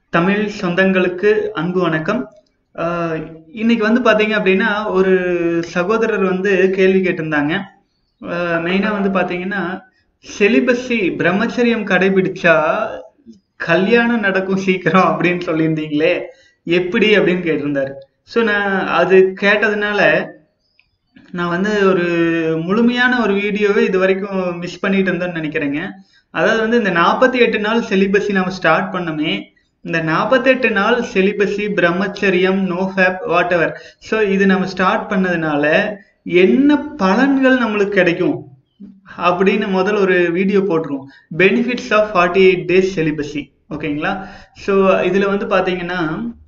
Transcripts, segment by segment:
தமிழ் சொந்தங்களுக்கு அன்பு வணக்கம் ஆஹ் இன்னைக்கு வந்து பாத்தீங்க அப்படின்னா ஒரு சகோதரர் வந்து கேள்வி கேட்டிருந்தாங்க மெயினா வந்து பாத்தீங்கன்னா செலிபஸி பிரம்மச்சரியம் கடைபிடிச்சா கல்யாணம் நடக்கும் சீக்கிரம் அப்படின்னு சொல்லியிருந்தீங்களே எப்படி அப்படின்னு கேட்டிருந்தாரு ஸோ நான் அது கேட்டதுனால நான் வந்து ஒரு முழுமையான ஒரு வீடியோவை இது வரைக்கும் மிஸ் பண்ணிட்டு இருந்தேன்னு நினைக்கிறேங்க அதாவது வந்து இந்த நாற்பத்தி எட்டு நாள் செலிபஸி நம்ம ஸ்டார்ட் பண்ணோமே இந்த நாற்பத்தெட்டு நாள் செலிபஸி பிரம்மச்சரியம் no fap whatever so இது நம்ம ஸ்டார்ட் பண்ணதுனால என்ன பலன்கள் நம்மளுக்கு கிடைக்கும் அப்படின்னு முதல்ல ஒரு வீடியோ போட்டுருவோம் benefits of forty eight days celibacy ஓகேங்களா ஸோ இதில் வந்து பார்த்தீங்கன்னா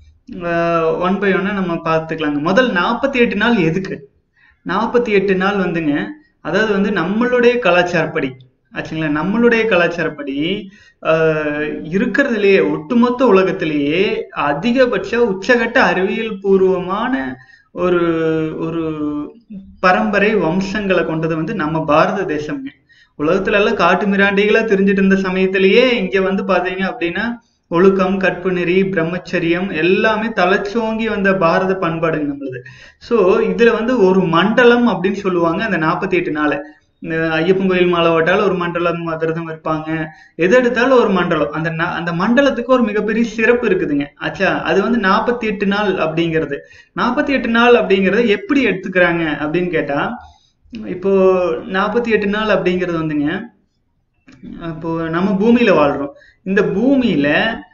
ஒன் பை ஒன்னாக நம்ம பார்த்துக்கலாங்க முதல் நாற்பத்தி எட்டு நாள் எதுக்கு நாற்பத்தி எட்டு நாள் வந்துங்க அதாவது வந்து நம்மளுடைய கலாச்சாரப்படி ஆச்சுங்களா நம்மளுடைய கலாச்சாரப்படி ஆஹ் இருக்கிறதுலயே ஒட்டுமொத்த உலகத்திலேயே அதிகபட்ச உச்சகட்ட அறிவியல் பூர்வமான ஒரு ஒரு பரம்பரை வம்சங்களை கொண்டது வந்து நம்ம பாரத தேசம்ங்க உலகத்துல எல்லாம் காட்டு மிராண்டிகளா தெரிஞ்சிட்டு இருந்த சமயத்திலேயே இங்க வந்து பாத்தீங்க அப்படின்னா ஒழுக்கம் கற்பு நெறி பிரம்மச்சரியம் எல்லாமே தலைச்சோங்கி வந்த பாரத பண்பாடுங்க நம்மளுது ஸோ இதுல வந்து ஒரு மண்டலம் அப்படின்னு சொல்லுவாங்க அந்த நாற்பத்தி எட்டு நாள் இந்த ஐயப்பன் கோயில் மாலை ஓட்டால ஒரு மண்டலம் விரதம் இருப்பாங்க எது எடுத்தாலும் ஒரு மண்டலம் அந்த அந்த மண்டலத்துக்கு ஒரு மிகப்பெரிய சிறப்பு இருக்குதுங்க ஆச்சா அது வந்து நாற்பத்தி எட்டு நாள் அப்படிங்கிறது நாற்பத்தி எட்டு நாள் அப்படிங்கறத எப்படி எடுத்துக்கிறாங்க அப்படின்னு கேட்டா இப்போ நாற்பத்தி எட்டு நாள் அப்படிங்கிறது வந்துங்க இப்போ நம்ம பூமியில வாழ்றோம் இந்த பூமியில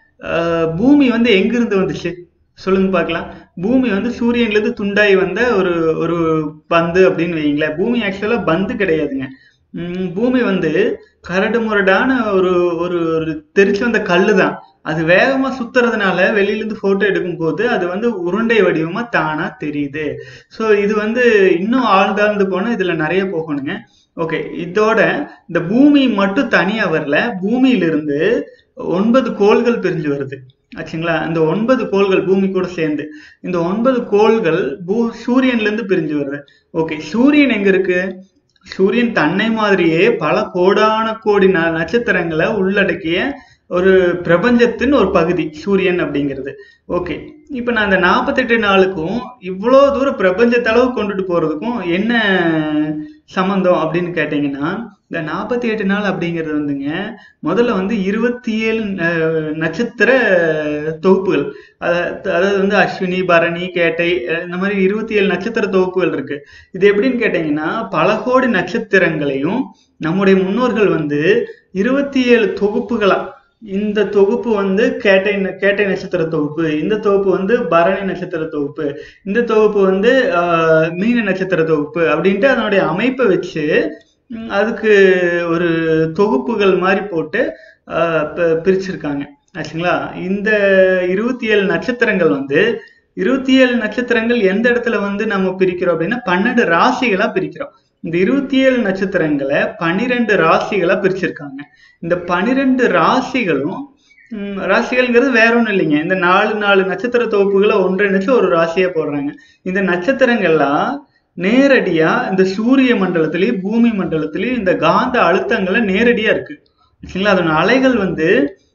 பூமி வந்து எங்கிருந்து வந்துச்சு சொல்லுங்க பார்க்கலாம் பூமி வந்து சூரியன்ல இருந்து துண்டாய் வந்த ஒரு ஒரு பந்து அப்படின்னு வைங்களேன் பூமி ஆக்சுவலா பந்து கிடையாதுங்க பூமி வந்து கரடு முரடான ஒரு ஒரு ஒரு தெரிச்சு வந்த கல்லு தான் அது வேகமா சுத்துறதுனால வெளியில இருந்து போட்டோ எடுக்கும் போது அது வந்து உருண்டை வடிவமா தானா தெரியுது ஸோ இது வந்து இன்னும் ஆழ்ந்தாழ்ந்து போனா இதுல நிறைய போகணுங்க ஓகே இதோட இந்த பூமி மட்டும் தனியா வரல பூமியிலிருந்து ஒன்பது கோள்கள் பிரிஞ்சு வருது ஆச்சுங்களா இந்த ஒன்பது கோள்கள் பூமி கூட சேர்ந்து இந்த ஒன்பது கோள்கள் பூ சூரியன்ல இருந்து பிரிஞ்சு வருது ஓகே சூரியன் எங்க இருக்கு சூரியன் தன்னை மாதிரியே பல கோடான கோடி நட்சத்திரங்களை உள்ளடக்கிய ஒரு பிரபஞ்சத்தின் ஒரு பகுதி சூரியன் அப்படிங்கிறது ஓகே இப்போ நான் இந்த நாற்பத்தெட்டு நாளுக்கும் இவ்வளோ தூரம் பிரபஞ்சத்தளவு கொண்டுட்டு போறதுக்கும் என்ன சம்பந்தம் அப்படின்னு கேட்டீங்கன்னா இந்த நாற்பத்தி எட்டு நாள் அப்படிங்கிறது வந்துங்க முதல்ல வந்து இருபத்தி ஏழு நட்சத்திர தொகுப்புகள் அதாவது வந்து அஸ்வினி பரணி கேட்டை இந்த மாதிரி இருபத்தி ஏழு நட்சத்திர தொகுப்புகள் இருக்கு இது எப்படின்னு கேட்டீங்கன்னா பல கோடி நட்சத்திரங்களையும் நம்முடைய முன்னோர்கள் வந்து இருபத்தி ஏழு தொகுப்புகளா இந்த தொகுப்பு வந்து கேட்டை கேட்டை நட்சத்திர தொகுப்பு இந்த தொகுப்பு வந்து பரணி நட்சத்திர தொகுப்பு இந்த தொகுப்பு வந்து மீன நட்சத்திர தொகுப்பு அப்படின்ட்டு அதனுடைய அமைப்பை வச்சு அதுக்கு ஒரு தொகுப்புகள் மாதிரி போட்டு பிரிச்சிருக்காங்க ஆச்சுங்களா இந்த இருபத்தி ஏழு நட்சத்திரங்கள் வந்து இருபத்தி ஏழு நட்சத்திரங்கள் எந்த இடத்துல வந்து நம்ம பிரிக்கிறோம் அப்படின்னா பன்னெண்டு ராசிகளா பிரிக்கிறோம் இந்த இருபத்தி ஏழு நட்சத்திரங்களை பனிரெண்டு ராசிகளா பிரிச்சிருக்காங்க இந்த பனிரெண்டு ராசிகளும் ராசிகள்ங்கிறது வேற ஒன்றும் இல்லைங்க இந்த நாலு நாலு நட்சத்திர தொகுப்புகளை ஒன்றிணைச்சு ஒரு ராசியா போடுறாங்க இந்த நட்சத்திரங்கள்லாம் நேரடியா இந்த சூரிய மண்டலத்திலயும் பூமி மண்டலத்திலயும் இந்த காந்த அழுத்தங்களை நேரடியா இருக்கு ஆச்சுங்களா அதோட அலைகள் வந்து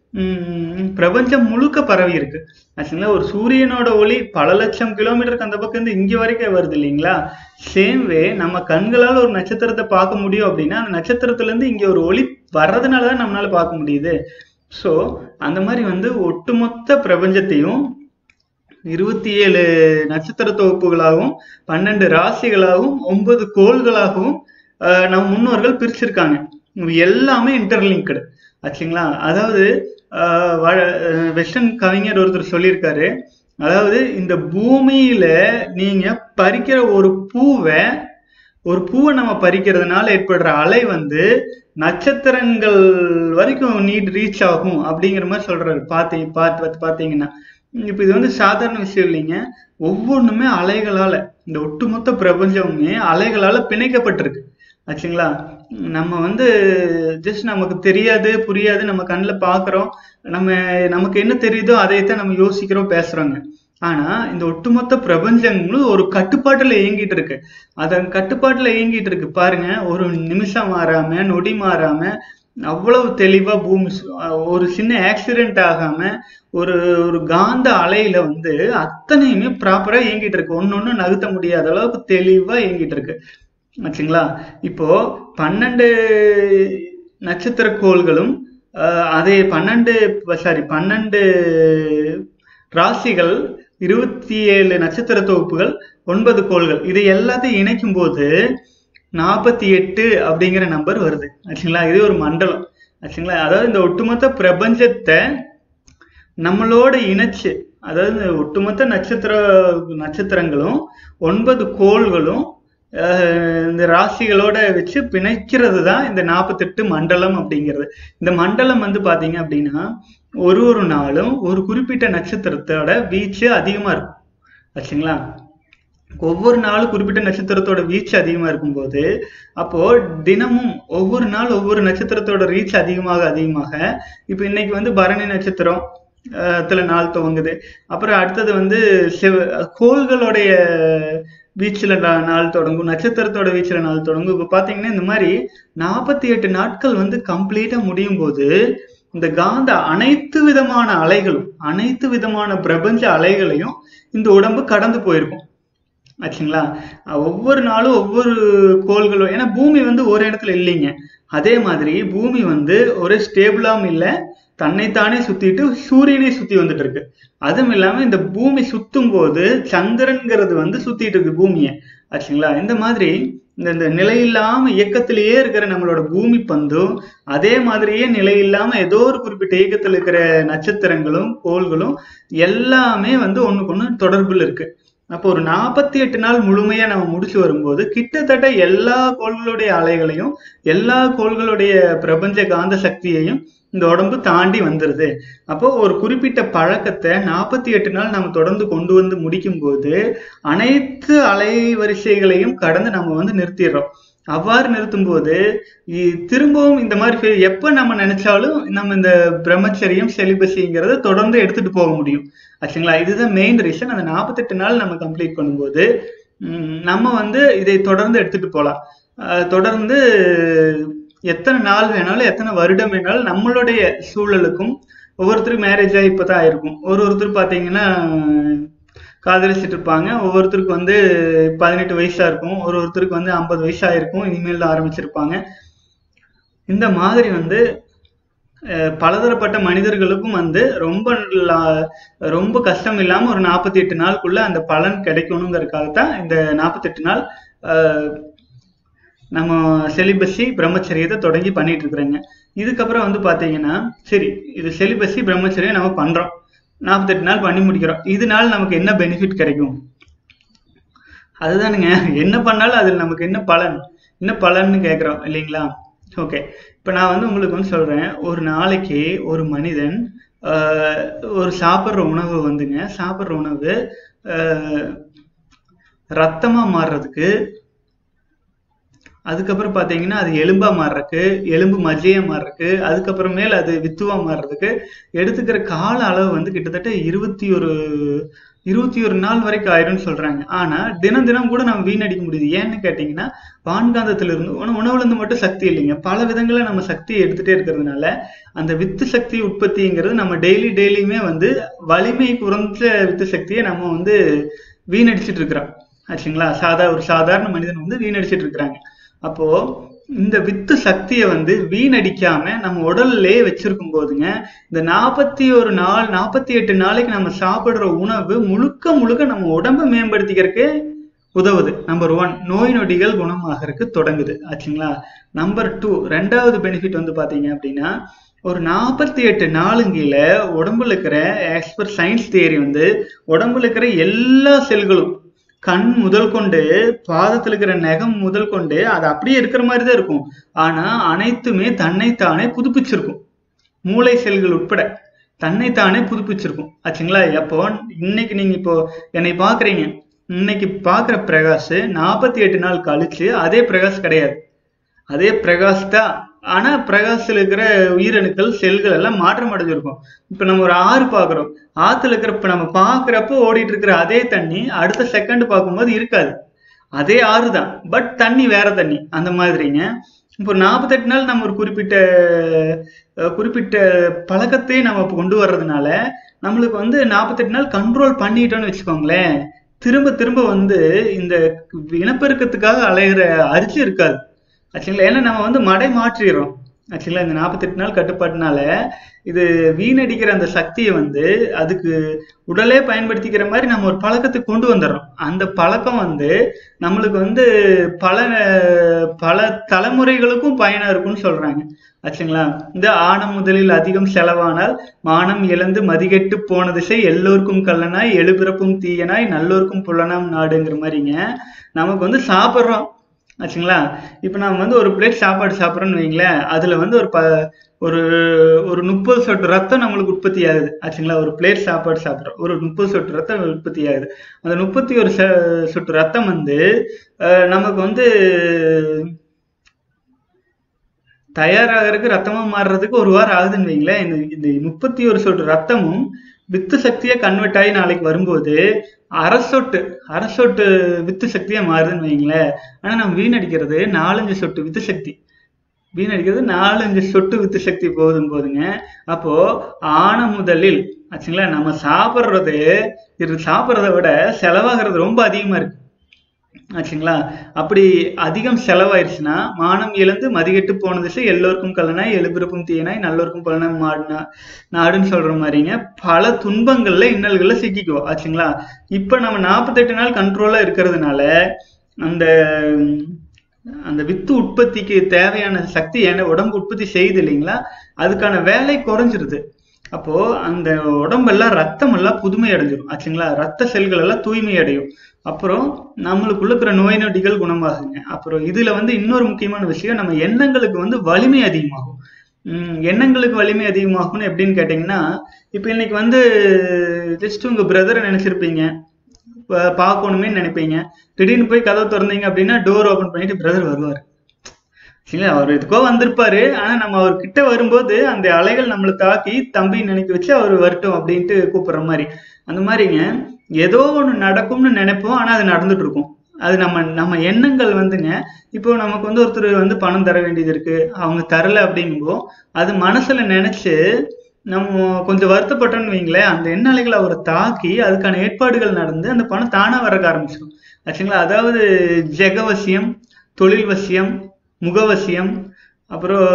உம் பிரபஞ்சம் முழுக்க பரவி இருக்கு ஆச்சுங்களா ஒரு சூரியனோட ஒளி பல லட்சம் கிலோமீட்டருக்கு அந்த பக்கம் இருந்து இங்க வரைக்கும் வருது இல்லைங்களா சேம் வே நம்ம கண்களால் ஒரு நட்சத்திரத்தை பார்க்க முடியும் அப்படின்னா அந்த நட்சத்திரத்துல இருந்து இங்க ஒரு ஒளி வர்றதுனாலதான் நம்மளால பார்க்க முடியுது ஸோ அந்த மாதிரி வந்து ஒட்டுமொத்த பிரபஞ்சத்தையும் இருபத்தி ஏழு நட்சத்திர தொகுப்புகளாகவும் பன்னெண்டு ராசிகளாகவும் ஒன்பது கோள்களாகவும் நம் முன்னோர்கள் பிரிச்சிருக்காங்க எல்லாமே இன்டர்லிங்க்டு ஆச்சுங்களா அதாவது வெஸ்டர்ன் கவிஞர் ஒருத்தர் சொல்லியிருக்காரு அதாவது இந்த பூமியில நீங்க பறிக்கிற ஒரு பூவை ஒரு பூவை நம்ம பறிக்கிறதுனால ஏற்படுற அலை வந்து நட்சத்திரங்கள் வரைக்கும் நீட் ரீச் ஆகும் அப்படிங்கிற மாதிரி சொல்றாரு பார்த்தீங்க பார்த்து பார்த்தீங்கன்னா இப்போ இது வந்து சாதாரண விஷயம் இல்லைங்க ஒவ்வொன்றுமே அலைகளால இந்த ஒட்டுமொத்த பிரபஞ்சமுமே அலைகளால பிணைக்கப்பட்டிருக்கு ஆச்சுங்களா நம்ம வந்து ஜஸ்ட் நமக்கு தெரியாது புரியாது நம்ம கண்ணில் பார்க்குறோம் நம்ம நமக்கு என்ன தெரியுதோ அதைத்தான் நம்ம யோசிக்கிறோம் பேசுறோங்க ஆனா இந்த ஒட்டுமொத்த பிரபஞ்சங்களும் ஒரு கட்டுப்பாட்டுல இயங்கிட்டு இருக்கு அதன் கட்டுப்பாட்டுல இயங்கிட்டு இருக்கு பாருங்க ஒரு நிமிஷம் மாறாம நொடி மாறாம அவ்வளவு தெளிவா பூமி சு- அஹ் ஒரு சின்ன ஆக்சிடென்ட் ஆகாம ஒரு ஒரு காந்த அலையில வந்து அத்தனையுமே ப்ராப்பரா இயங்கிட்டு இருக்கு ஒன்னொன்னு நகர்த்த முடியாத அளவுக்கு தெளிவா இயங்கிட்டு இருக்கு ஆச்சுங்களா இப்போ பன்னெண்டு நட்சத்திர கோள்களும் அஹ், அதே பன்னெண்டு சாரி பன்னெண்டு ராசிகள் இருபத்தி ஏழு நட்சத்திர தொகுப்புகள் ஒன்பது கோள்கள் இதை எல்லாத்தையும் இணைக்கும் போது நாற்பத்தி எட்டு அப்படிங்கிற நம்பர் வருது ஆச்சுங்களா இது ஒரு மண்டலம் ஆச்சுங்களா அதாவது இந்த ஒட்டுமொத்த பிரபஞ்சத்தை நம்மளோட இணைச்சு அதாவது இந்த ஒட்டுமொத்த நட்சத்திர நட்சத்திரங்களும் ஒன்பது கோள்களும் அஹ், இந்த ராசிகளோட வச்சு பிணைக்கிறது தான் இந்த நாற்பத்தெட்டு மண்டலம் அப்படிங்கிறது இந்த மண்டலம் வந்து பாத்தீங்க அப்படின்னா ஒரு ஒரு நாளும் ஒரு குறிப்பிட்ட நட்சத்திரத்தோட வீச்சு அதிகமா இருக்கும் ஆச்சுங்களா ஒவ்வொரு நாளும் குறிப்பிட்ட நட்சத்திரத்தோட வீச்சு அதிகமா இருக்கும்போது அப்போ தினமும் ஒவ்வொரு நாள் ஒவ்வொரு நட்சத்திரத்தோட ரீச் அதிகமாக அதிகமாக இப்போ இன்னைக்கு வந்து பரணி நட்சத்திரம் அஹ், த்துல நாள் துவங்குது அப்புறம் அடுத்தது வந்து செவ் கோள்களுடைய வீச்சுல நா- நாள் தொடங்கும் நட்சத்திரத்தோட வீச்சுல நாள் தொடங்கும் இப்போ பாத்தீங்கன்னா இந்த மாதிரி நாற்பத்தி எட்டு நாட்கள் வந்து கம்ப்ளீட்டா முடியும் போது இந்த காந்த அனைத்து விதமான அலைகளும் அனைத்து விதமான பிரபஞ்ச அலைகளையும் இந்த உடம்பு கடந்து போயிருக்கும் ஆச்சுங்களா அஹ் ஒவ்வொரு நாளும் ஒவ்வொரு கோள்களும் ஏன்னா பூமி வந்து ஒரு இடத்துல இல்லைங்க அதே மாதிரி பூமி வந்து ஒரு ஸ்டேபிளாவும் இல்லை தன்னைத்தானே சுத்திட்டு சூரியனை சுத்தி வந்துட்டு இருக்கு அதுவும் இல்லாம இந்த பூமி சுத்தும் போது சந்திரன்கிறது வந்து சுத்திட்டு இருக்கு பூமியை ஆச்சுங்களா இந்த மாதிரி இந்த இந்த நிலையில்லாம இயக்கத்திலேயே இருக்கிற நம்மளோட பூமி பந்தும் அதே மாதிரியே நிலையில்லாம ஏதோ ஒரு குறிப்பிட்ட இயக்கத்துல இருக்கிற நட்சத்திரங்களும் கோள்களும் எல்லாமே வந்து ஒண்ணுக்கு ஒண்ணு தொடர்புல இருக்கு அப்போ ஒரு நாற்பத்தி எட்டு நாள் முழுமையா நம்ம முடிச்சு வரும்போது கிட்டத்தட்ட எல்லா கோள்களுடைய அலைகளையும் எல்லா கோள்களுடைய பிரபஞ்ச காந்த சக்தியையும் இந்த உடம்பு தாண்டி வந்துருது அப்போ ஒரு குறிப்பிட்ட பழக்கத்தை நாற்பத்தி எட்டு நாள் நம்ம தொடர்ந்து கொண்டு வந்து முடிக்கும் போது அனைத்து அலைவரிசைகளையும் கடந்து நம்ம வந்து நிறுத்திடுறோம் அவ்வாறு நிறுத்தும்போது இ- திரும்பவும் இந்த மாதிரி ஃபே- எப்ப நம்ம நினைச்சாலும் நம்ம இந்த பிரம்மச்சரியம் செலிபஸிங்கிறத தொடர்ந்து எடுத்துட்டு போக முடியும் ஆச்சுங்களா இதுதான் மெயின் ரீசன் அந்த நாற்பத்தெட்டு நாள் நம்ம கம்ப்ளீட் பண்ணும்போது ம், நம்ம வந்து இதை தொடர்ந்து எடுத்துட்டு போகலாம் அஹ், தொடர்ந்து எத்தனை நாள் வேணாலும் எத்தனை வருடம் வேணாலும் நம்மளுடைய சூழலுக்கும் ஒவ்வொருத்தருக்கும் மேரேஜ் ஆகி இப்பதான் ஆயிருக்கும் ஒரு ஒருத்தர் பாத்தீங்கன்னா காதலிச்சிட்டு இருப்பாங்க ஒவ்வொருத்தருக்கு வந்து பதினெட்டு வயசா இருக்கும் ஒரு ஒருத்தருக்கு வந்து ஐம்பது வயசா இருக்கும் இனிமேல் தான் ஆரம்பிச்சிருப்பாங்க இந்த மாதிரி வந்து அஹ், பலதரப்பட்ட மனிதர்களுக்கும் வந்து ரொம்ப லா- ரொம்ப கஷ்டம் இல்லாம ஒரு நாற்பத்தி எட்டு நாளுக்குள்ள அந்த பலன் கிடைக்கணுங்கிறதுக்காகத்தான் இந்த நாற்பத்தெட்டு நாள் அஹ், நம்ம செலிபஸி பிரம்மச்சரியத்தை தொடங்கி பண்ணிட்டு இருக்கிறேங்க இதுக்கப்புறம் வந்து பாத்தீங்கன்னா சரி இது செலிபஸி பிரம்மச்சரியம் நம்ம பண்றோம் நாற்பத்தெட்டு நாள் பண்ணி முடிக்கிறோம் இதனால நமக்கு என்ன பெனிஃபிட் கிடைக்கும் அதுதானுங்க என்ன பண்ணாலும் அதில் நமக்கு என்ன பலன் என்ன பலன்னு கேட்குறோம் இல்லைங்களா ஓகே இப்போ நான் வந்து உங்களுக்கு வந்து சொல்றேன் ஒரு நாளைக்கு ஒரு மனிதன் ஆஹ், ஒரு சாப்பிட்ற உணவு வந்துங்க சாப்பிட்ற உணவு ஆஹ், ரத்தமா மாறுறதுக்கு அதுக்கப்புறம் பார்த்தீங்கன்னா அது எலும்பா மாறுறதுக்கு எலும்பு மஜ்ஜையா மாறுறதுக்கு அதுக்கப்புறமேல் அது வித்துவா மாறுறதுக்கு எடுத்துக்கிற கால அளவு வந்து கிட்டத்தட்ட இருபத்தி ஒரு இருபத்தி ஒரு நாள் வரைக்கும் ஆயிரும்னு சொல்றாங்க ஆனா தினம் தினம் கூட நம்ம வீணடிக்க முடியுது ஏன்னு கேட்டீங்கன்னா வான்காந்தத்துல இருந்து உண- உணவுல இருந்து மட்டும் சக்தி இல்லைங்க பல விதங்கள்ல நம்ம சக்தியை எடுத்துட்டே இருக்கிறதுனால அந்த வித்து சக்தி உற்பத்திங்கிறது நம்ம டெய்லி டெய்லியுமே வந்து வலிமை குறைஞ்ச வித்து சக்தியை நம்ம வந்து வீணடிச்சிட்டு இருக்கிறோம் ஆச்சுங்களா சாதா ஒரு சாதாரண மனிதன் வந்து வீணடிச்சிட்டு இருக்கிறாங்க அப்போ இந்த வித்து சக்தியை வந்து வீணடிக்காம நம்ம உடல்லே வச்சிருக்கும் போதுங்க இந்த நாற்பத்தி ஒரு நாள் நாற்பத்தி எட்டு நாளைக்கு நம்ம சாப்பிடுற உணவு முழுக்க முழுக்க நம்ம உடம்பை மேம்படுத்திக்கிறதுக்கு உதவுது நம்பர் ஒன் நோய் நொடிகள் குணமாகறதுக்கு தொடங்குது ஆச்சுங்களா நம்பர் டூ ரெண்டாவது பெனிஃபிட் வந்து பாத்தீங்க அப்படின்னா ஒரு நாற்பத்தி எட்டு நாளுங்கில உடம்புல இருக்கிற ஆஸ் பர் சயின்ஸ் தியரி வந்து உடம்புல இருக்கிற எல்லா செல்களும் கண் முதல் கொண்டு பாதத்துல இருக்கிற நகம் முதல் கொண்டு அது அப்படியே இருக்கிற மாதிரி தான் இருக்கும் ஆனா அனைத்துமே தன்னைத்தானே புதுப்பிச்சிருக்கும் மூளை செல்கள் உட்பட தன்னைத்தானே புதுப்பிச்சிருக்கும் ஆச்சுங்களா அப்போ இன்னைக்கு நீங்க இப்போ என்னை பாக்குறீங்க இன்னைக்கு பாக்குற பிரகாஷ் நாற்பத்தி எட்டு நாள் கழிச்சு அதே பிரகாஷ் கிடையாது அதே பிரகாஷ் தான் ஆனா பிரகாஷ்ல இருக்கிற உயிரணுக்கள் செல்கள் எல்லாம் மாற்றம் அடைஞ்சிருக்கும் இப்ப நம்ம ஒரு ஆறு பாக்குறோம் ஆத்துல இருக்கிற இப்ப நம்ம பாக்குறப்போ ஓடிட்டு இருக்கிற அதே தண்ணி அடுத்த செகண்ட் பார்க்கும்போது இருக்காது அதே ஆறு தான் பட் தண்ணி வேற தண்ணி அந்த மாதிரிங்க இப்போ நாற்பத்தெட்டு நாள் நம்ம ஒரு குறிப்பிட்ட அஹ், குறிப்பிட்ட பழக்கத்தை நம்ம இப்ப கொண்டு வர்றதுனால நம்மளுக்கு வந்து நாற்பத்தெட்டு நாள் கண்ட்ரோல் பண்ணிட்டோம்னு வச்சுக்கோங்களேன் திரும்ப திரும்ப வந்து இந்த இனப்பெருக்கத்துக்காக அலைகிற அரிசி இருக்காது ஆச்சுங்களா ஏன்னா நம்ம வந்து மடை மாற்றிடுறோம் ஆச்சுங்களா இந்த நாற்பத்தெட்டு நாள் கட்டுப்பாட்டுனால இது வீணடிக்கிற அந்த சக்தியை வந்து அதுக்கு உடலே பயன்படுத்திக்கிற மாதிரி நம்ம ஒரு பழக்கத்துக்கு கொண்டு வந்துடுறோம் அந்த பழக்கம் வந்து நம்மளுக்கு வந்து பல பல தலைமுறைகளுக்கும் பயனா இருக்கும்னு சொல்றாங்க ஆச்சுங்களா இந்த ஆணம் முதலில் அதிகம் செலவானால் மானம் இழந்து மதிகெட்டு போன திசை எல்லோருக்கும் கல்லனாய் எழுபிறப்பும் தீயனாய் நல்லோருக்கும் புலனாம் நாடுங்கிற மாதிரிங்க நமக்கு வந்து சாப்பிட்றோம் ஆச்சுங்களா இப்போ நம்ம வந்து ஒரு பிளேட் சாப்பாடு சாப்பிட்றோம்னு வைங்களேன் அதில் வந்து ஒரு ப ஒரு ஒரு முப்பது சொட்டு ரத்தம் நம்மளுக்கு உற்பத்தி ஆகுது ஆச்சுங்களா ஒரு பிளேட் சாப்பாடு சாப்பிட்றோம் ஒரு முப்பது சொட்டு ரத்தம் உற்பத்தி ஆகுது அந்த முப்பத்தி ஒரு ச- சொட்டு ரத்தம் வந்து அஹ், நமக்கு வந்து தயாராகிறதுக்கு ரத்தமா மாறுறதுக்கு ஒரு வாரம் ஆகுதுன்னு வைங்களேன் இந்த இந்த முப்பத்தி ஒரு சொட்டு ரத்தமும் வித்து சக்தியா கன்வெர்ட் ஆகி நாளைக்கு வரும்போது அரை சொட்டு அரை சொட்டு வித்து சக்தியா மாறுதுன்னு வைங்களேன் ஆனா நம்ம வீணடிக்கிறது நாலஞ்சு சொட்டு வித்து சக்தி வீணடிக்கிறது நாலஞ்சு சொட்டு வித்து சக்தி போதும் போதுங்க அப்போ ஆன முதலில் ஆச்சுங்களா நம்ம சாப்பிட்றது இது சாப்பிட்றத விட செலவாகிறது ரொம்ப அதிகமா இருக்கு ஆச்சுங்களா அப்படி அதிகம் செலவாயிருச்சுன்னா மானம் இழந்து மதிகெட்டு போன திசை எல்லோருக்கும் கல்லனாய் எழுபிறப்பும் தீயனாய் நல்லோருக்கும் பலனாய் மாடுனா நாடுன்னு சொல்ற மாதிரிங்க பல துன்பங்கள்ல இன்னல்கள்ல சிக்கிக்குவோம் ஆச்சுங்களா இப்ப நம்ம நாற்பத்தெட்டு நாள் கண்ட்ரோலா இருக்கிறதுனால அந்த அந்த வித்து உற்பத்திக்கு தேவையான சக்தி என்ன உடம்பு உற்பத்தி செய்யுது இல்லைங்களா அதுக்கான வேலை குறைஞ்சிருது அப்போ அந்த உடம்பெல்லாம் ரத்தம் எல்லாம் புதுமை அடைஞ்சிரும் ஆச்சுங்களா ரத்த செல்கள் எல்லாம் தூய்மை அடையும் அப்புறம் நம்மளுக்குள்ள இருக்கிற நோய் நொடிகள் குணமாகுங்க அப்புறம் இதுல வந்து இன்னொரு முக்கியமான விஷயம் நம்ம எண்ணங்களுக்கு வந்து வலிமை அதிகமாகும் உம் எண்ணங்களுக்கு வலிமை அதிகமாகும்னு எப்படின்னு கேட்டிங்கன்னா இப்போ இன்னைக்கு வந்து ஜஸ்ட் உங்க பிரதரை நினைச்சிருப்பீங்க ப- பார்க்கணுமே நினைப்பீங்க திடீர்னு போய் கதவை திறந்தீங்க அப்படின்னா டோர் ஓபன் பண்ணிட்டு பிரதர் வருவார் சரிங்களா அவர் எதுக்கோ வந்திருப்பாரு ஆனா நம்ம அவர் கிட்ட வரும்போது அந்த அலைகள் நம்மளை தாக்கி தம்பி நினைக்க வச்சு அவர் வரட்டும் அப்படின்ட்டு கூப்பிடுற மாதிரி அந்த மாதிரிங்க ஏதோ ஒண்ணு நடக்கும்னு நினைப்போம் ஆனா அது நடந்துட்டு இருக்கும் அது நம்ம நம்ம எண்ணங்கள் வந்துங்க இப்போ நமக்கு வந்து ஒருத்தர் வந்து பணம் தர வேண்டியது இருக்கு அவங்க தரல அப்படிங்கும்போ அது மனசுல நினைச்சு நம்ம கொஞ்சம் வருத்தப்பட்டோம்னு வைங்களேன் அந்த எண்ண அலைகள் அவரை தாக்கி அதுக்கான ஏற்பாடுகள் நடந்து அந்த பணம் தானா வரக்க ஆரம்பிச்சிடும் ஆச்சுங்களா அதாவது ஜெகவசியம் தொழில் வசியம் முகவசியம் அப்புறம்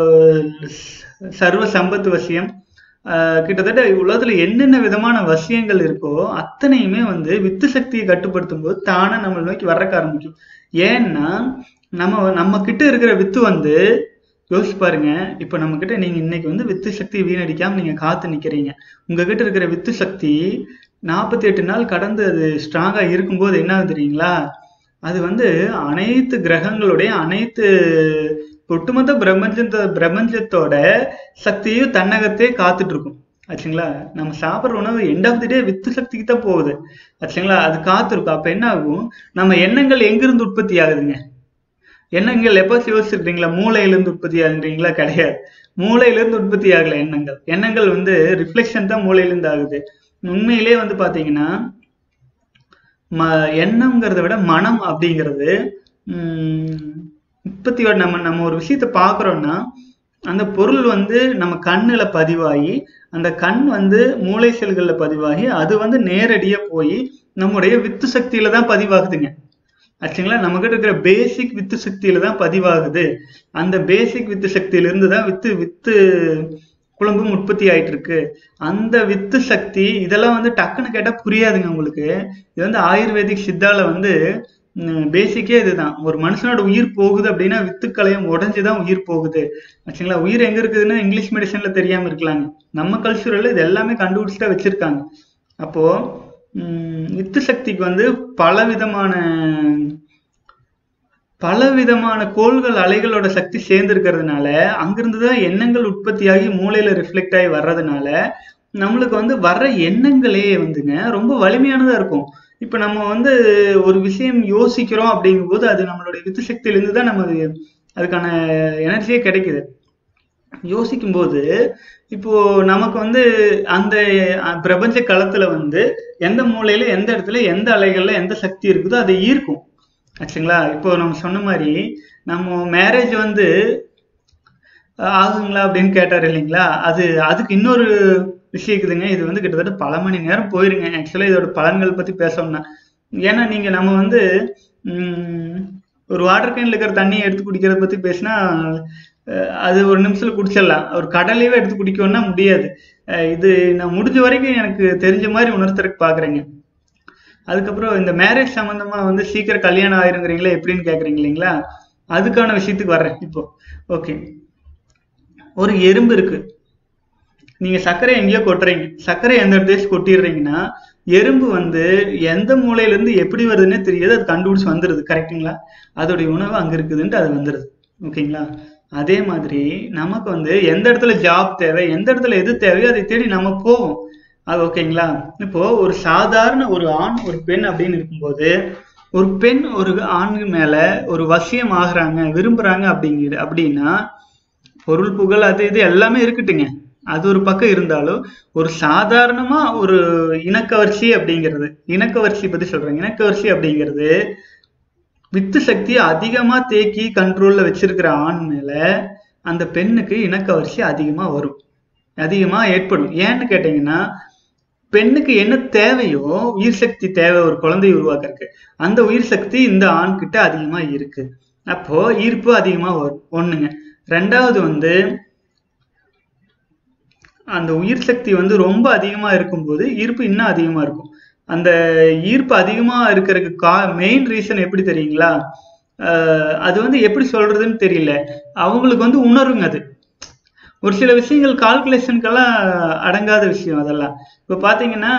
சர்வ சம்பத்து வசியம் ஆஹ் கிட்டத்தட்ட உலகத்துல என்னென்ன விதமான வசியங்கள் இருக்கோ அத்தனையுமே வந்து வித்து சக்தியை கட்டுப்படுத்தும் போது தானா நம்மளை நோக்கி வர்றக்க ஆரம்பிக்கும் ஏன்னா நம்ம நம்ம கிட்ட இருக்கிற வித்து வந்து யோசிச்சு பாருங்க இப்ப நம்ம கிட்ட நீங்க இன்னைக்கு வந்து வித்து சக்தி வீணடிக்காம நீங்க காத்து நிக்கிறீங்க உங்ககிட்ட இருக்கிற வித்து சக்தி நாற்பத்தி எட்டு நாள் கடந்து அது ஸ்ட்ராங்கா இருக்கும்போது என்ன ஆகுது தெரியுங்களா அது வந்து அனைத்து கிரகங்களுடைய அனைத்து ஒட்டுமொத்த பிரபஞ்சத்த பிரபஞ்சத்தோட சக்தியும் தன்னகத்தே காத்துட்டு இருக்கும் ஆச்சுங்களா நம்ம சாப்பிட்ற உணவு எண்ட் ஆஃப் தி டே வித்து சக்திக்கு தான் போகுது ஆச்சுங்களா அது காத்திருக்கும் அப்ப என்ன ஆகும் நம்ம எண்ணங்கள் எங்கிருந்து உற்பத்தி ஆகுதுங்க எண்ணங்கள் எப்போ யோசிச்சிருக்கீங்களா மூளையில இருந்து உற்பத்தி ஆகுன்றீங்களா கிடையாது மூளையில இருந்து உற்பத்தி ஆகல எண்ணங்கள் எண்ணங்கள் வந்து ரிஃப்ளெக்ஷன் தான் மூளையில இருந்து ஆகுது உண்மையிலே வந்து பாத்தீங்கன்னா ம எண்ணம்ங்கிறத விட மனம் அப்படிங்கிறது உம் உற்பத்தியோட நம்ம நம்ம ஒரு விஷயத்த பார்க்குறோம்னா அந்த பொருள் வந்து நம்ம கண்ணுல பதிவாகி அந்த கண் வந்து மூளை செல்கள்ல பதிவாகி அது வந்து நேரடியா போய் நம்முடைய வித்து சக்தியில தான் பதிவாகுதுங்க ஆச்சுங்களா நம்ம கிட்ட இருக்கிற பேசிக் வித்து சக்தியில தான் பதிவாகுது அந்த பேசிக் வித்து சக்தியில இருந்து தான் வித்து வித்து குழம்பும் உற்பத்தி ஆயிட்டு இருக்கு அந்த வித்து சக்தி இதெல்லாம் வந்து டக்குன்னு கேட்டா புரியாதுங்க உங்களுக்கு இது வந்து ஆயுர்வேதிக் சித்தால வந்து பேசிக்கே இதுதான் ஒரு மனுஷனோட உயிர் போகுது அப்படின்னா வித்துக்களையும் உடைஞ்சுதான் உயிர் போகுது ஆச்சுங்களா உயிர் எங்க இருக்குதுன்னு இங்கிலீஷ் மெடிசன்ல தெரியாம இருக்கலாங்க நம்ம கல்ச்சரல்ல இது எல்லாமே கண்டுபிடிச்சுதான் வச்சிருக்காங்க அப்போ உம் வித்து சக்திக்கு வந்து பல விதமான பல விதமான கோள்கள் அலைகளோட சக்தி சேர்ந்து இருக்கிறதுனால அங்கிருந்து தான் எண்ணங்கள் உற்பத்தியாகி மூளையில ரிஃப்ளெக்ட் ஆகி வர்றதுனால நம்மளுக்கு வந்து வர்ற எண்ணங்களே வந்துங்க ரொம்ப வலிமையானதா இருக்கும் இப்ப நம்ம வந்து ஒரு விஷயம் யோசிக்கிறோம் அப்படிங்கும்போது அது நம்மளுடைய வித்து சக்தியிலிருந்து தான் நம்ம அது- அதுக்கான எனர்ஜியே கிடைக்குது யோசிக்கும் போது இப்போ நமக்கு வந்து அந்த அஹ், பிரபஞ்ச களத்துல வந்து எந்த மூலையில எந்த இடத்துல எந்த அலைகள்ல எந்த சக்தி இருக்குதோ அதை ஈர்க்கும் ஆச்சுங்களா இப்போ நம்ம சொன்ன மாதிரி நம்ம மேரேஜ் வந்து அஹ், ஆகுங்களா அப்படின்னு கேட்டார் இல்லைங்களா அது அதுக்கு இன்னொரு விஷயம் இருக்குதுங்க இது வந்து கிட்டத்தட்ட பல மணி நேரம் போயிருங்க ஆக்சுவலாக இதோட பலன்கள் பற்றி பேசணும்னா ஏன்னா நீங்கள் நம்ம வந்து ம், ஒரு வாட்டர் கேனில் இருக்கிற தண்ணியை எடுத்து குடிக்கிறத பற்றி பேசினா அஹ், அது ஒரு நிமிஷத்தில் குடிச்சிடலாம் ஒரு கடலையவே எடுத்து குடிக்கணும்னா முடியாது அஹ், இது நான் முடிஞ்ச வரைக்கும் எனக்கு தெரிஞ்ச மாதிரி உணர்த்துறதுக்கு பார்க்குறேங்க அதுக்கப்புறம் இந்த மேரேஜ் சம்மந்தமா வந்து சீக்கிரம் கல்யாணம் ஆயிருங்கிறீங்களா எப்படின்னு கேட்குறீங்க இல்லைங்களா அதுக்கான விஷயத்துக்கு வர்றேன் இப்போ ஓகே ஒரு எறும்பு இருக்கு நீங்க சர்க்கரை எங்கேயோ கொட்டுறீங்க சர்க்கரை எந்த இடத்துல கொட்டிடுறீங்கன்னா எறும்பு வந்து எந்த மூலையில இருந்து எப்படி வருதுன்னே தெரியாது அது கண்டுபிடிச்சு வந்துடுது கரெக்ட்டுங்களா அதோடைய உணவு அங்க இருக்குதுன்ட்டு அது வந்துடுது ஓகேங்களா அதே மாதிரி நமக்கு வந்து எந்த இடத்துல ஜாப் தேவை எந்த இடத்துல எது தேவையோ அதை தேடி நம்ம போவோம் அது ஓகேங்களா இப்போ ஒரு சாதாரண ஒரு ஆண் ஒரு பெண் அப்படின்னு இருக்கும்போது ஒரு பெண் ஒரு ஆண் மேல ஒரு வசியம் ஆகுறாங்க விரும்புறாங்க அப்படிங்கிற அப்படின்னா பொருள் புகழ் அது இது எல்லாமே இருக்கட்டுங்க அது ஒரு பக்கம் இருந்தாலும் ஒரு சாதாரணமா ஒரு இனக்கவர்ச்சி அப்படிங்கிறது இனக்கவர்ச்சி பத்தி சொல்றேன் இனக்கவர்ச்சி அப்படிங்கிறது வித்து சக்தியை அதிகமா தேக்கி கண்ட்ரோல்ல வச்சிருக்கிற ஆண் மேல அந்த பெண்ணுக்கு இனக்கவர்ச்சி அதிகமா வரும் அதிகமா ஏற்படும் ஏன்னு கேட்டீங்கன்னா பெண்ணுக்கு என்ன தேவையோ உயிர் சக்தி தேவை ஒரு குழந்தையை உருவாக்குறதுக்கு அந்த உயிர் சக்தி இந்த ஆண் கிட்ட அதிகமா இருக்கு அப்போ ஈர்ப்பு அதிகமா வரும் ஒண்ணுங்க ரெண்டாவது வந்து அந்த உயிர் சக்தி வந்து ரொம்ப அதிகமா இருக்கும்போது ஈர்ப்பு இன்னும் அதிகமா இருக்கும் அந்த ஈர்ப்பு அதிகமா இருக்கிறதுக்கு கா மெயின் ரீசன் எப்படி தெரியுங்களா ஆஹ் அது வந்து எப்படி சொல்றதுன்னு தெரியல அவங்களுக்கு வந்து உணருங்க அது ஒரு சில விஷயங்கள் கால்குலேஷனுக்கெல்லாம் அடங்காத விஷயம் அதெல்லாம் இப்போ பார்த்தீங்கன்னா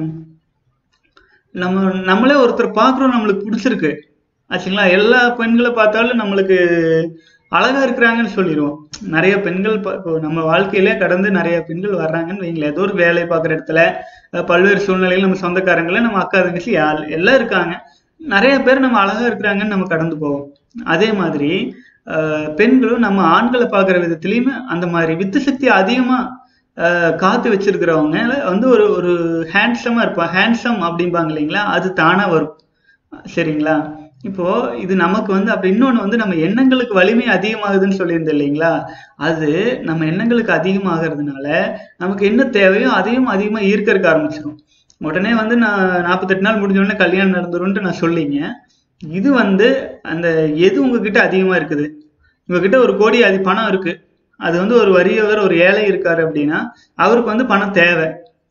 நம்ம நம்மளே ஒருத்தர் பார்க்குறோம் நம்மளுக்கு பிடிச்சிருக்கு ஆச்சுங்களா எல்லா பெண்களை பார்த்தாலும் நம்மளுக்கு அழகா இருக்கிறாங்கன்னு சொல்லிடுவோம் நிறைய பெண்கள் ப- இப்போ நம்ம வாழ்க்கையிலே கடந்து நிறைய பெண்கள் வர்றாங்கன்னு வைங்களேன் ஏதோ ஒரு வேலை பார்க்குற இடத்துல அஹ் பல்வேறு சூழ்நிலையில் நம்ம சொந்தக்காரங்கள நம்ம அக்கா தங்கச்சி யார் எல்லாம் இருக்காங்க நிறைய பேர் நம்ம அழகா இருக்கிறாங்கன்னு நம்ம கடந்து போவோம் அதே மாதிரி அஹ் பெண்களும் நம்ம ஆண்களை பார்க்குற விதத்துலையுமே அந்த மாதிரி வித்து சக்தி அதிகமா அஹ் காத்து வச்சிருக்கிறவங்க வந்து ஒரு ஒரு ஹேண்ட்ஸமா இருப்பான் ஹேண்ட்ஸம் அப்படிம்பாங்க இல்லைங்களா அது தானா வரும் சரிங்களா இப்போ இது நமக்கு வந்து அப்படி இன்னொன்று வந்து நம்ம எண்ணங்களுக்கு வலிமை அதிகமாகுதுன்னு சொல்லியிருந்தேன் இல்லைங்களா அது நம்ம எண்ணங்களுக்கு அதிகமாகிறதுனால நமக்கு என்ன தேவையோ அதையும் அதிகமாக ஈர்க்கறக்க ஆரம்பிச்சிடும் உடனே வந்து நான் நாற்பத்தெட்டு நாள் முடிஞ்ச உடனே கல்யாணம் நடந்துரும்ன்ட்டு நான் சொல்லிங்க இது வந்து அந்த எது உங்ககிட்ட அதிகமாக இருக்குது உங்ககிட்ட ஒரு கோடி அது பணம் இருக்கு அது வந்து ஒரு வறியவர் ஒரு ஏழை இருக்காரு அப்படின்னா அவருக்கு வந்து பணம் தேவை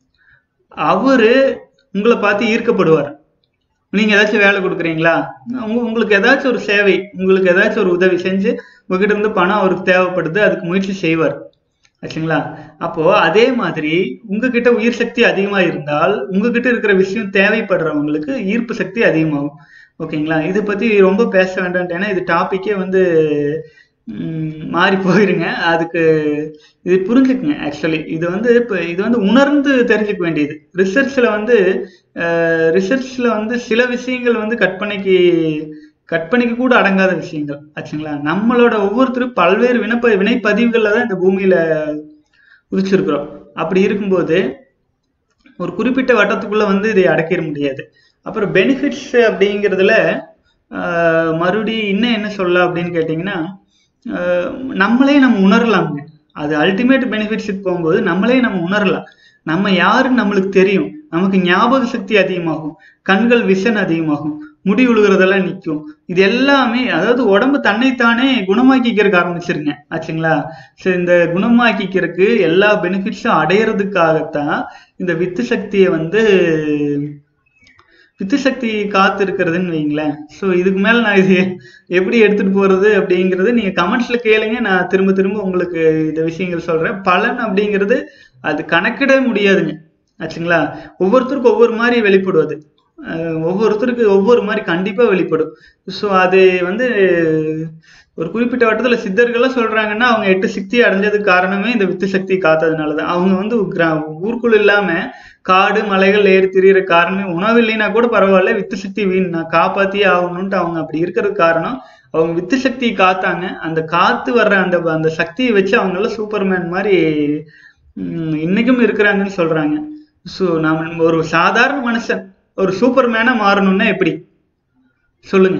அவரு உங்களை பார்த்து ஈர்க்கப்படுவார் நீங்க ஏதாச்சும் வேலை கொடுக்குறீங்களா உங்க உங்களுக்கு ஏதாச்சும் ஒரு சேவை உங்களுக்கு ஏதாச்சும் ஒரு உதவி செஞ்சு உங்ககிட்ட இருந்து பணம் அவருக்கு தேவைப்படுது அதுக்கு முயற்சி செய்வார் ஆச்சுங்களா அப்போ அதே மாதிரி உங்ககிட்ட உயிர் சக்தி அதிகமா இருந்தால் உங்ககிட்ட இருக்கிற விஷயம் தேவைப்படுறவங்களுக்கு ஈர்ப்பு சக்தி அதிகமாகும் ஓகேங்களா இதை பத்தி ரொம்ப பேச வேண்டாம் ஏன்னா இது டாபிக்கே வந்து ம், மாறி போயிருங்க அதுக்கு இது புரிஞ்சுக்குங்க ஆக்சுவலி இது வந்து இப்போ இது வந்து உணர்ந்து தெரிஞ்சுக்க வேண்டியது ரிசர்ச்ல வந்து ரிசர்ச்ல வந்து சில விஷயங்கள் வந்து கற்பனைக்கு கற்பனைக்கு கூட அடங்காத விஷயங்கள் ஆச்சுங்களா நம்மளோட ஒவ்வொருத்தரும் பல்வேறு வினப்ப வினைப்பதிவுகள்ல தான் இந்த பூமியில உதிச்சிருக்கிறோம் அப்படி இருக்கும்போது ஒரு குறிப்பிட்ட வட்டத்துக்குள்ள வந்து இதை அடக்கிட முடியாது அப்புறம் பெனிஃபிட்ஸ் அப்படிங்கிறதுல ஆஹ், மறுபடி இன்னும் என்ன சொல்ல அப்படின்னு கேட்டிங்கன்னா ஆஹ், நம்மளே நம்ம உணரலாங்க அது அல்டிமேட் பெனிஃபிட்ஸுக்கு போகும்போது நம்மளே நம்ம உணரலாம் நம்ம யாருன்னு நம்மளுக்கு தெரியும் நமக்கு ஞாபக சக்தி அதிகமாகும் கண்கள் விஷன் அதிகமாகும் முடி உழுகுறதெல்லாம் நிற்கும் இது எல்லாமே அதாவது உடம்பு தன்னைத்தானே குணமாக்கிக்கிறதுக்கு ஆரம்பிச்சிருங்க ஆச்சுங்களா சரி இந்த குணமாக்கிக்கிறதுக்கு எல்லா பெனிஃபிட்ஸும் அடையிறதுக்காகத்தான் இந்த வித்து சக்தியை வந்து வித்து சக்தி காத்து இருக்கிறதுன்னு வைங்களேன் ஸோ இதுக்கு மேல நான் இது எப்படி எடுத்துட்டு போறது அப்படிங்கறது நீங்க கமெண்ட்ஸ்ல கேளுங்க நான் திரும்ப திரும்ப உங்களுக்கு இந்த விஷயங்கள் சொல்றேன் பலன் அப்படிங்கிறது அது கணக்கிடவே முடியாதுங்க ஆச்சுங்களா ஒவ்வொருத்தருக்கும் ஒவ்வொரு மாதிரி வெளிப்படுவது அஹ் ஒவ்வொருத்தருக்கு ஒவ்வொரு மாதிரி கண்டிப்பா வெளிப்படும் ஸோ அது வந்து ஒரு குறிப்பிட்ட வட்டத்துல சித்தர்கள்லாம் சொல்றாங்கன்னா அவங்க எட்டு சக்தி அடைஞ்சதுக்கு காரணமே இந்த வித்து சக்தி காத்ததுனாலதான் அவங்க வந்து கிரா- ஊருக்குள்ள இல்லாம காடு மலைகள் ஏறி திரியிற காரணமே உணவு இல்லைன்னா கூட பரவாயில்ல வித்து சக்தி வீண் நான் காப்பாத்தியே ஆகணும்ட்டு அவங்க அப்படி இருக்கிறதுக்கு காரணம் அவங்க வித்து சக்தி காத்தாங்க அந்த காத்து வர்ற அந்த அந்த சக்தியை வச்சு அவங்களால சூப்பர்மேன் மாதிரி உம், இன்னைக்கும் இருக்கிறாங்கன்னு சொல்றாங்க ஸோ நாம ஒரு சாதாரண மனுஷன் ஒரு சூப்பர்மேனா மாறணும்னா எப்படி சொல்லுங்க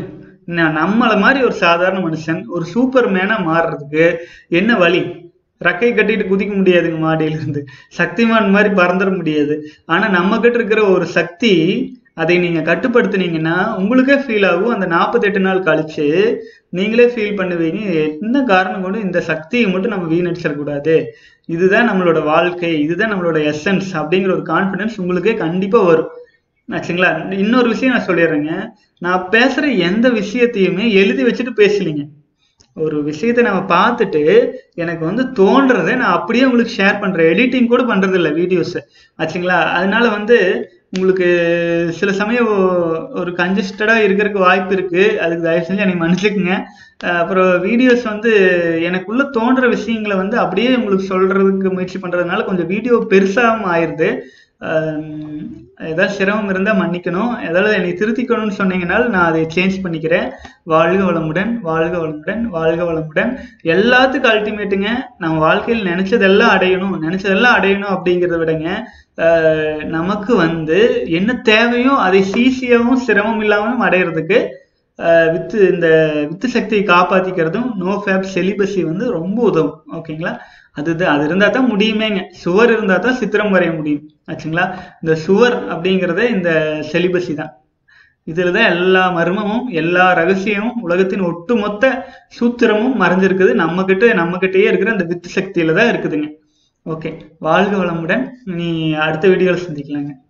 ந- நம்மள மாதிரி ஒரு சாதாரண மனுஷன் ஒரு சூப்பர் மேனா மாறுறதுக்கு என்ன வழி ரெக்கை கட்டிட்டு குதிக்க முடியாதுங்க மாடியில இருந்து சக்திமான் மாதிரி பறந்துட முடியாது ஆனா நம்ம கிட்ட இருக்கிற ஒரு சக்தி அதை நீங்க கட்டுப்படுத்துனீங்கன்னா உங்களுக்கே ஃபீல் ஆகும் அந்த 48 நாள் கழிச்சு நீங்களே ஃபீல் பண்ணுவீங்க என்ன காரணம் கொண்டு இந்த சக்தியை மட்டும் நம்ம வீணடிச்சிடக்கூடாது இதுதான் நம்மளோட வாழ்க்கை இதுதான் நம்மளோட எசன்ஸ் அப்படிங்கிற ஒரு கான்ஃபிடன்ஸ் உங்களுக்கே கண்டிப்பா வரும் ஆச்சுங்களா இன்னொரு விஷயம் நான் சொல்லிடுறேங்க நான் பேசுற எந்த விஷயத்தையுமே எழுதி வச்சுட்டு பேசலீங்க ஒரு விஷயத்தை நம்ம பார்த்துட்டு எனக்கு வந்து தோன்றதை நான் அப்படியே உங்களுக்கு ஷேர் பண்றேன் எடிட்டிங் கூட பண்றது இல்லை வீடியோஸ் ஆச்சுங்களா அதனால வந்து உங்களுக்கு சில சமயம் ஒ- ஒரு கன்ஜஸ்டடா இருக்கிறதுக்கு வாய்ப்பு இருக்கு அதுக்கு தயவு செஞ்சு என்னை மன்னிச்சுக்குங்க அஹ் அப்புறம் வீடியோஸ் வந்து எனக்குள்ள தோன்ற விஷயங்களை வந்து அப்படியே உங்களுக்கு சொல்றதுக்கு முயற்சி பண்றதுனால கொஞ்சம் வீடியோ பெருசாகவும் ஆயிருது ஆஹ் ஏதாவது சிரமம் இருந்தா மன்னிக்கணும் ஏதாவது என்னை திருத்திக்கணும்னு சொன்னீங்கனாலும் நான் அதை சேஞ்ச் பண்ணிக்கிறேன் வாழ்க வளமுடன் வாழ்க வளமுடன் வாழ்க வளமுடன் எல்லாத்துக்கும் அல்டிமேட்டுங்க நம்ம வாழ்க்கையில் நினைச்சதெல்லாம் அடையணும் நினைச்சதெல்லாம் அடையணும் அப்படிங்கிறத விடங்க ஆஹ் நமக்கு வந்து என்ன தேவையோ அதை ஈஸியாகவும் சிரமம் இல்லாமல் அடையிறதுக்கு ஆஹ் வித்து இந்த வித்து சக்தியை காப்பாத்திக்கிறதும் நோ ஃபேப் செலிபஸி வந்து ரொம்ப உதவும் ஓகேங்களா அதுதான் அது இருந்தா தான் முடியுமேங்க சுவர் இருந்தா தான் சித்திரம் வரைய முடியும் ஆச்சுங்களா இந்த சுவர் அப்படிங்கறத இந்த செலிபஸி தான் இதுலதான் எல்லா மர்மமும் எல்லா ரகசியமும் உலகத்தின் ஒட்டுமொத்த சூத்திரமும் மறைஞ்சிருக்குது நம்ம கிட்ட நம்ம கிட்டயே இருக்கிற அந்த வித்து சக்தியில தான் இருக்குதுங்க ஓகே வாழ்க வளமுடன் நீ அடுத்த வீடியோல சந்திக்கலாங்க